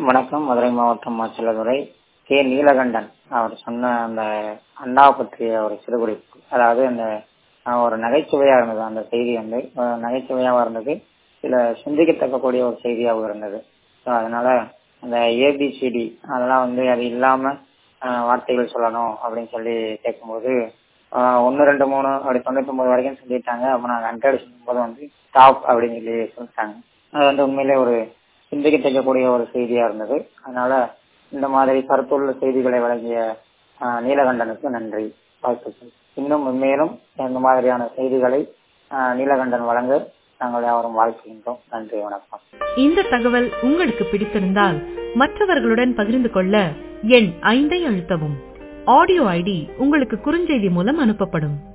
வணக்கம் மதுரை மாவட்டம் மாச்சலதுறை கே நீலகண்டன் அவர் சொன்ன அந்த அண்ணாவை பற்றிய ஒரு சிறுகுறிப்பு அதாவது அந்த அஹ், ஒரு நகைச்சுவையா இருந்தது அந்த செய்தி வந்து அஹ், நகைச்சுவையாவும் இருந்தது சில சிந்திக்கத்தக்கக்கூடிய ஒரு செய்தியாகவும் இருந்தது ஸோ அதனால அந்த ஏபிசிடி அதெல்லாம் வந்து அது இல்லாம அஹ், வார்த்தைகள் சொல்லணும் அப்படின்னு சொல்லி கேட்கும்போது ஒன்று ரெண்டு மூணு அப்படி தொண்ணூத்தி ஒன்பது வரைக்கும் சொல்லிட்டாங்க அப்போ நாங்கள் ஹண்ட்ரட் சொல்லும்போது வந்து டாப் அப்படின்னு சொல்லி சொல்லிட்டாங்க அது வந்து உண்மையிலே ஒரு சிந்திக்கத்தக்கக்கூடிய ஒரு செய்தியா இருந்தது அதனால இந்த மாதிரி கருத்துள்ள செய்திகளை வழங்கிய ஆஹ், நீலகண்டனுக்கு நன்றி வாழ்த்துக்கள் இன்னும் மேலும் இந்த மாதிரியான செய்திகளை ஆஹ், நீலகண்டன் வழங்க நாங்கள் யாவரும் வாழ்த்துகின்றோம் நன்றி வணக்கம் இந்த தகவல் உங்களுக்கு பிடித்திருந்தால் மற்றவர்களுடன் பகிர்ந்து கொள்ள எண் ஐந்தை அழுத்தவும் ஆடியோ ஐடி உங்களுக்கு குறுஞ்செய்தி மூலம் அனுப்பப்படும்